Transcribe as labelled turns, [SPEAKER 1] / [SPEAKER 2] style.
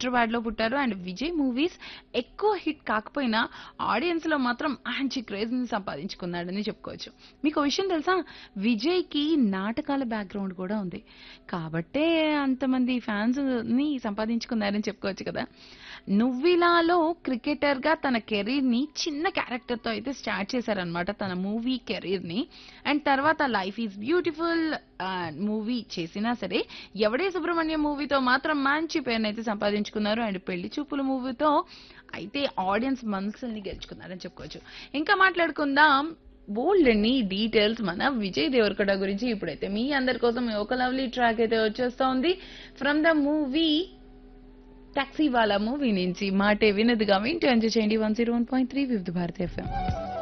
[SPEAKER 1] హైదరాబాద్ లో పుట్టారు and Vijay movies ఎక్కువ హిట్ కాకపోయినా ఆడియన్స్ లో మాత్రం మంచి క్రేజ్ ని సంపాదించుకున్నాడని చెప్పుకోవచ్చు మీకు ఒక విషయం తెలుసా విజయ్ కి నాటకాల బ్యాక్గ్రౌండ్ కూడా ఉంది కాబట్టే అంతమంది ఫ్యాన్స్ ని సంపాదించుకున్నారని చెప్పుకోవచ్చు కదా నువ్విలాలో క్రికెటర్ గా తన కెరీర్ ని చిన్న క్యారెక్టర్ తో అయితే స్టార్ట్ చేశారనమాట తన మూవీ కెరీర్ ని అండ్ తర్వాత లైఫ్ ఈజ్ బ్యూటిఫుల్ మూవీ చేసినా సరే ఎవడే సుబ్రహ్మణ్యం మూవీతో మాత్రం మంచి పేరుని అయితే సంపాదించుకున్నారు అండ్ పెళ్లి చూపుల మూవీతో అయితే ఆడియన్స్ మనసుల్ని గెలుచుకున్నారని చెప్పుకోవచ్చు ఇంకా మాట్లాడుకుందాం బోల్డ్ అన్ని డీటెయిల్స్ మన విజయ్ దేవరకొండ గురించి ఇప్పుడైతే మీ అందరి కోసం ఒక లవ్లీ ట్రాక్ అయితే వచ్చేస్తోంది from the movie Taxiwaala movie నుంచి మాటే వినదుగా వింటూ ఎంజాయ్ చేయండి one zero one point three Vividh Bharati FM